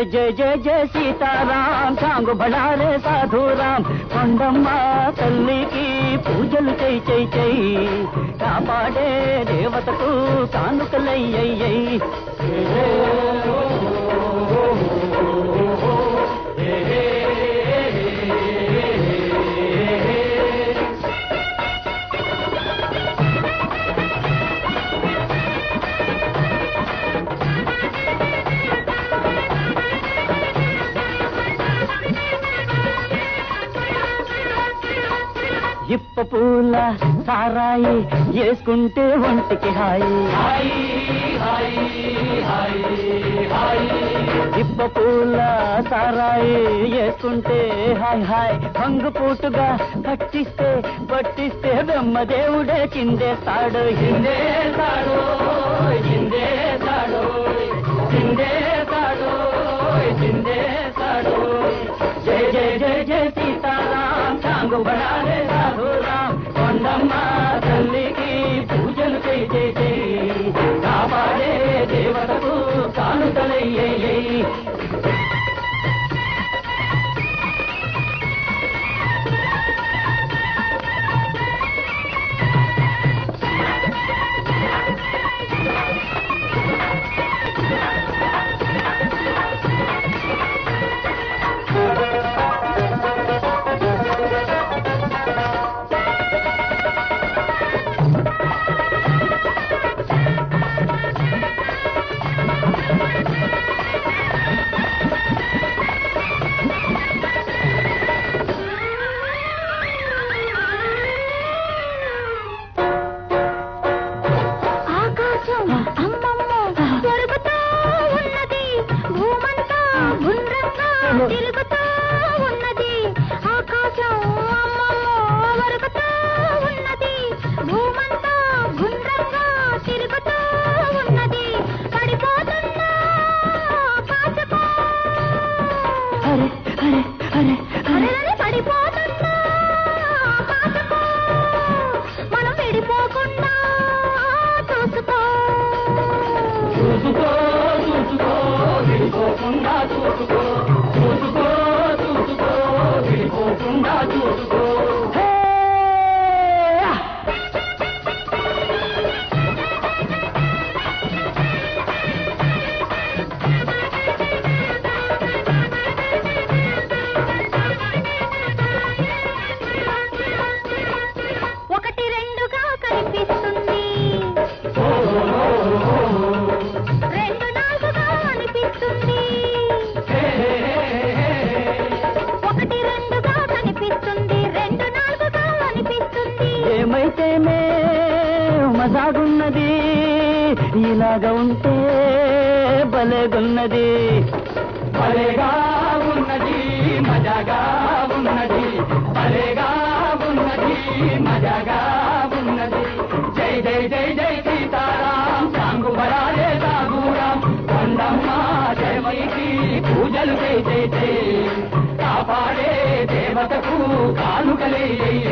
జయ జయ జయ సీతారాం సాంగు బళారే సాధురాం కొండమ్మ తల్లికి పూజలు చేయి చేయి చేయి కాపాడే దేవతకు కానుకలయ్యయ్యై ఇప్ప పూల సారాయి వేసుకుంటే ఒంటికి హాయి ఇప్ప పూల సారాయి వేసుకుంటే హాయ్ హాయ్ హంగు పూటుగా పట్టిస్తే పట్టిస్తే బ్రహ్మదేవుడే చిందేస్తాడు చిందేస్తాడు చిందేస్తాడు చిందేస్తాడు చిందేస్తాడు జయ జయ జయ జయ సీతారాం సాంగు బడారే సాధురాం కొండమ్మ తల్లికి పూజలు చేయి చేయి చేయి కాపాడే దేవతకు కానుకలయ్యయ్యై ఆకాశం అమ్మమ్మ జరుగుతూ ఉన్నది భూమంతా గుండ్రంగా తిరుగుతూ ఉన్నది ఆకాశం అమ్మమ్మ వరుగుతూ ఉన్నది భూమంతా గుండ్రంగా తిరుగుతూ ఉన్నది పడిపోతున్నా కాచుకో అరే అరే అరే అరే అరే పడిపోతున్నా కాచుకో మనం విడిపోకుండా చూసుకో చూసుకో చూసుకో విడిపోకుండా చూసుకో చూసుకో చూసుకో విడిపోకుండా చూసుకో హే! ఒకటి రెండుగా కనిపిస్తుంది రెండు నాలుగుగా అనిపిస్తుంది ఒకటి రెండుగా కనిపిస్తుంది రెండు నాలుగుగా అనిపిస్తుంది ఏమైతేనే మజాగున్నది ఇలాగ ఉంటే భలేగున్నది భలేగా ఉన్నది మజాగా ఉన్నది భలేగా ఉన్నది మజాగా ఉన్నది జై జై జై జై సీతారాం సాంగు బరాలే సాగురాం కొండమ్మ దేవైకి పూజలు జై జై జై కాపాడే దేవతకు కానుకలే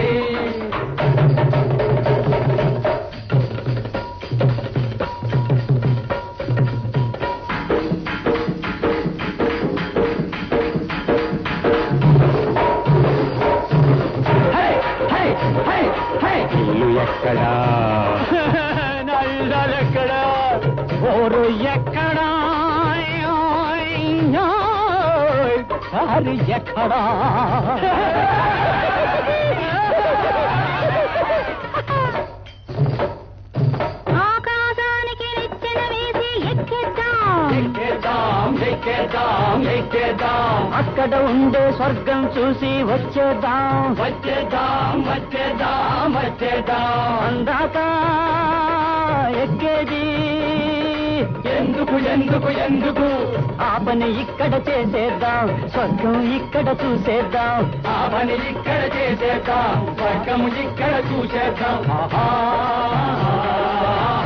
ఇల్లు ఎక్కడా నా ఇల్లాలు ఎక్కడా ఓరు ఎక్కడా కారు ఎక్కడా ఆకాశానికి నిచ్చెన వేసి ఎక్కేద్దాం ఎక్కేద్దాం ఎక్కేద్దాం ఎక్కేద్దాం అక్కడ ఉండే స్వర్గం చూసి వచ్చేద్దాం వచ్చేద్దాం వచ్చేద్దాం వచ్చేద్దాం అందాక ఎక్కేది ఎందుకు ఎందుకు ఎందుకు ఆ పని ఇక్కడ చేసేద్దాం స్వర్గం ఇక్కడ చూసేద్దాం ఆ పని ఇక్కడ చేసేద్దాం స్వర్గం ఇక్కడ చూసేద్దాం ఆహా